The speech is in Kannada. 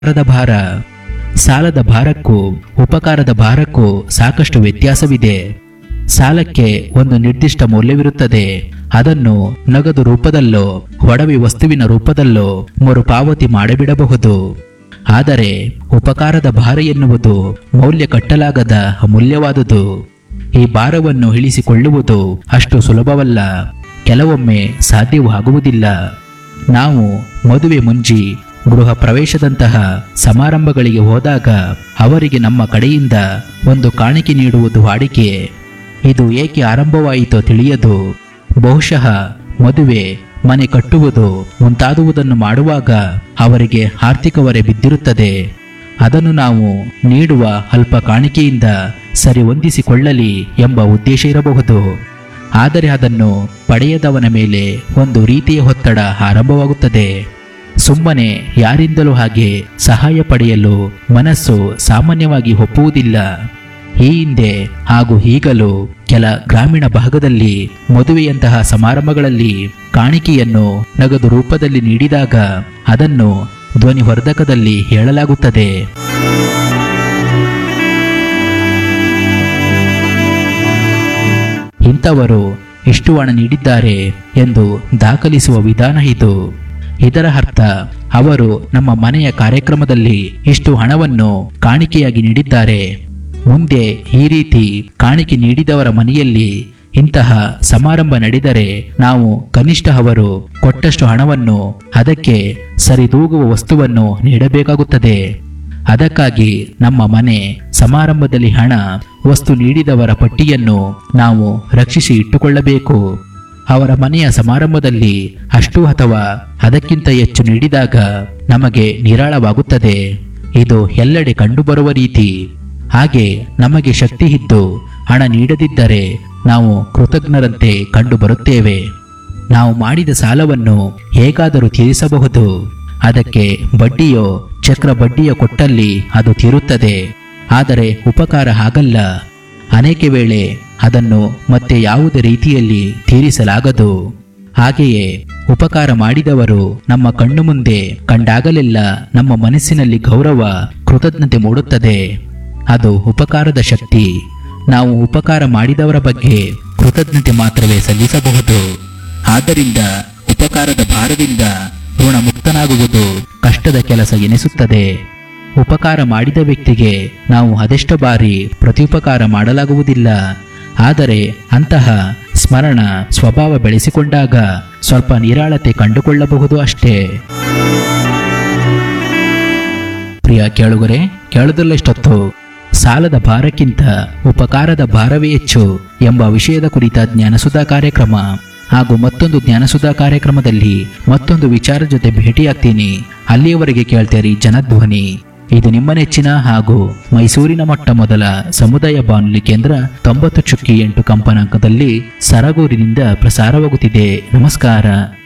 ಉಪಕಾರದ ಭಾರ ಸಾಲದ ಭಾರಕ್ಕೂ ಉಪಕಾರದ ಭಾರಕ್ಕೂ ಸಾಕಷ್ಟು ವ್ಯತ್ಯಾಸವಿದೆ ಸಾಲಕ್ಕೆ ಒಂದು ನಿರ್ದಿಷ್ಟ ಮೌಲ್ಯವಿರುತ್ತದೆ ಅದನ್ನು ನಗದು ರೂಪದಲ್ಲೋ ಒಡವೆ ವಸ್ತುವಿನ ರೂಪದಲ್ಲೋ ಮರುಪಾವತಿ ಮಾಡಿಬಿಡಬಹುದು ಆದರೆ ಉಪಕಾರದ ಭಾರ ಎನ್ನುವುದು ಮೌಲ್ಯ ಕಟ್ಟಲಾಗದ ಅಮೂಲ್ಯವಾದುದು ಈ ಭಾರವನ್ನು ಇಳಿಸಿಕೊಳ್ಳುವುದು ಅಷ್ಟು ಸುಲಭವಲ್ಲ ಕೆಲವೊಮ್ಮೆ ಸಾಧ್ಯವೂ ಆಗುವುದಿಲ್ಲ ನಾವು ಮದುವೆ ಮುಂಜಿ ಗೃಹ ಪ್ರವೇಶದಂತಹ ಸಮಾರಂಭಗಳಿಗೆ ಹೋದಾಗ ಅವರಿಗೆ ನಮ್ಮ ಕಡೆಯಿಂದ ಒಂದು ಕಾಣಿಕೆ ನೀಡುವುದು ವಾಡಿಕೆ ಇದು ಏಕೆ ಆರಂಭವಾಯಿತೋ ತಿಳಿಯದು ಬಹುಶಃ ಮದುವೆ ಮನೆ ಕಟ್ಟುವುದು ಮುಂತಾದುವುದನ್ನು ಮಾಡುವಾಗ ಅವರಿಗೆ ಆರ್ಥಿಕ ಹೊರೆ ಬಿದ್ದಿರುತ್ತದೆ ಅದನ್ನು ನಾವು ನೀಡುವ ಅಲ್ಪ ಕಾಣಿಕೆಯಿಂದ ಸರಿ ಹೊಂದಿಸಿಕೊಳ್ಳಲಿ ಎಂಬ ಉದ್ದೇಶ ಇರಬಹುದು ಆದರೆ ಅದನ್ನು ಪಡೆಯದವನ ಮೇಲೆ ಒಂದು ರೀತಿಯ ಒತ್ತಡ ಆರಂಭವಾಗುತ್ತದೆ ಸುಮ್ಮನೆ ಯಾರಿಂದಲೂ ಹಾಗೆ ಸಹಾಯ ಪಡೆಯಲು ಮನಸ್ಸು ಸಾಮಾನ್ಯವಾಗಿ ಒಪ್ಪುವುದಿಲ್ಲ ಈ ಹಿಂದೆ ಹಾಗೂ ಈಗಲೂ ಕೆಲ ಗ್ರಾಮೀಣ ಭಾಗದಲ್ಲಿ ಮದುವೆಯಂತಹ ಸಮಾರಂಭಗಳಲ್ಲಿ ಕಾಣಿಕೆಯನ್ನು ನಗದು ರೂಪದಲ್ಲಿ ನೀಡಿದಾಗ ಅದನ್ನು ಧ್ವನಿವರ್ಧಕದಲ್ಲಿ ಹೇಳಲಾಗುತ್ತದೆ ಇಂಥವರು ಇಷ್ಟು ಹಣ ನೀಡಿದ್ದಾರೆ ಎಂದು ದಾಖಲಿಸುವ ವಿಧಾನ ಇದು ಇದರ ಅರ್ಥ ಅವರು ನಮ್ಮ ಮನೆಯ ಕಾರ್ಯಕ್ರಮದಲ್ಲಿ ಇಷ್ಟು ಹಣವನ್ನು ಕಾಣಿಕೆಯಾಗಿ ನೀಡಿದ್ದಾರೆ ಮುಂದೆ ಈ ರೀತಿ ಕಾಣಿಕೆ ನೀಡಿದವರ ಮನೆಯಲ್ಲಿ ಇಂತಹ ಸಮಾರಂಭ ನಡೆದರೆ ನಾವು ಕನಿಷ್ಠ ಅವರು ಕೊಟ್ಟಷ್ಟು ಹಣವನ್ನು ಅದಕ್ಕೆ ಸರಿದೂಗುವ ವಸ್ತುವನ್ನು ನೀಡಬೇಕಾಗುತ್ತದೆ ಅದಕ್ಕಾಗಿ ನಮ್ಮ ಮನೆ ಸಮಾರಂಭದಲ್ಲಿ ಹಣ ವಸ್ತು ನೀಡಿದವರ ಪಟ್ಟಿಯನ್ನು ನಾವು ರಕ್ಷಿಸಿ ಇಟ್ಟುಕೊಳ್ಳಬೇಕು ಅವರ ಮನೆಯ ಸಮಾರಂಭದಲ್ಲಿ ಅಷ್ಟು ಅಥವಾ ಅದಕ್ಕಿಂತ ಹೆಚ್ಚು ನೀಡಿದಾಗ ನಮಗೆ ನಿರಾಳವಾಗುತ್ತದೆ ಇದು ಎಲ್ಲೆಡೆ ಕಂಡುಬರುವ ರೀತಿ ಹಾಗೆ ನಮಗೆ ಶಕ್ತಿ ಇದ್ದು ಹಣ ನೀಡದಿದ್ದರೆ ನಾವು ಕೃತಜ್ಞರಂತೆ ಕಂಡುಬರುತ್ತೇವೆ ನಾವು ಮಾಡಿದ ಸಾಲವನ್ನು ಹೇಗಾದರೂ ತೀರಿಸಬಹುದು ಅದಕ್ಕೆ ಬಡ್ಡಿಯೋ ಚಕ್ರ ಬಡ್ಡಿಯೋ ಕೊಟ್ಟಲ್ಲಿ ಅದು ತೀರುತ್ತದೆ ಆದರೆ ಉಪಕಾರ ಹಾಗಲ್ಲ ಅನೇಕ ವೇಳೆ ಅದನ್ನು ಮತ್ತೆ ಯಾವುದೇ ರೀತಿಯಲ್ಲಿ ತೀರಿಸಲಾಗದು ಹಾಗೆಯೇ ಉಪಕಾರ ಮಾಡಿದವರು ನಮ್ಮ ಕಣ್ಣು ಮುಂದೆ ಕಂಡಾಗಲೆಲ್ಲ ನಮ್ಮ ಮನಸ್ಸಿನಲ್ಲಿ ಗೌರವ ಕೃತಜ್ಞತೆ ಮೂಡುತ್ತದೆ ಅದು ಉಪಕಾರದ ಶಕ್ತಿ ನಾವು ಉಪಕಾರ ಮಾಡಿದವರ ಬಗ್ಗೆ ಕೃತಜ್ಞತೆ ಮಾತ್ರವೇ ಸಲ್ಲಿಸಬಹುದು ಆದ್ದರಿಂದ ಉಪಕಾರದ ಭಾರದಿಂದ ಋಣ ಮುಕ್ತನಾಗುವುದು ಕಷ್ಟದ ಕೆಲಸ ಎನಿಸುತ್ತದೆ ಉಪಕಾರ ಮಾಡಿದ ವ್ಯಕ್ತಿಗೆ ನಾವು ಅದೆಷ್ಟು ಬಾರಿ ಪ್ರತ್ಯುಪಕಾರ ಮಾಡಲಾಗುವುದಿಲ್ಲ ಆದರೆ ಅಂತಹ ಸ್ಮರಣ ಸ್ವಭಾವ ಬೆಳೆಸಿಕೊಂಡಾಗ ಸ್ವಲ್ಪ ನಿರಾಳತೆ ಕಂಡುಕೊಳ್ಳಬಹುದು ಅಷ್ಟೇ ಪ್ರಿಯ ಕೇಳುಗರೆ ಕೇಳುವುದಲ್ಲಷ್ಟೊತ್ತು ಸಾಲದ ಭಾರಕ್ಕಿಂತ ಉಪಕಾರದ ಭಾರವೇ ಹೆಚ್ಚು ಎಂಬ ವಿಷಯದ ಕುರಿತ ಜ್ಞಾನಸುಧಾ ಕಾರ್ಯಕ್ರಮ ಹಾಗೂ ಮತ್ತೊಂದು ಜ್ಞಾನಸುಧಾ ಕಾರ್ಯಕ್ರಮದಲ್ಲಿ ಮತ್ತೊಂದು ವಿಚಾರ ಜೊತೆ ಭೇಟಿಯಾಗ್ತೀನಿ ಅಲ್ಲಿಯವರೆಗೆ ಕೇಳ್ತೇರಿ ಜನಧ್ವನಿ ಇದು ನಿಮ್ಮ ನೆಚ್ಚಿನ ಹಾಗೂ ಮೈಸೂರಿನ ಮೊಟ್ಟ ಮೊದಲ ಸಮುದಾಯ ಬಾನುಲಿ ಕೇಂದ್ರ ತೊಂಬತ್ತು ಚುಕ್ಕಿ ಎಂಟು ಕಂಪನಾಂಕದಲ್ಲಿ ಸರಗೂರಿನಿಂದ ಪ್ರಸಾರವಾಗುತ್ತಿದೆ ನಮಸ್ಕಾರ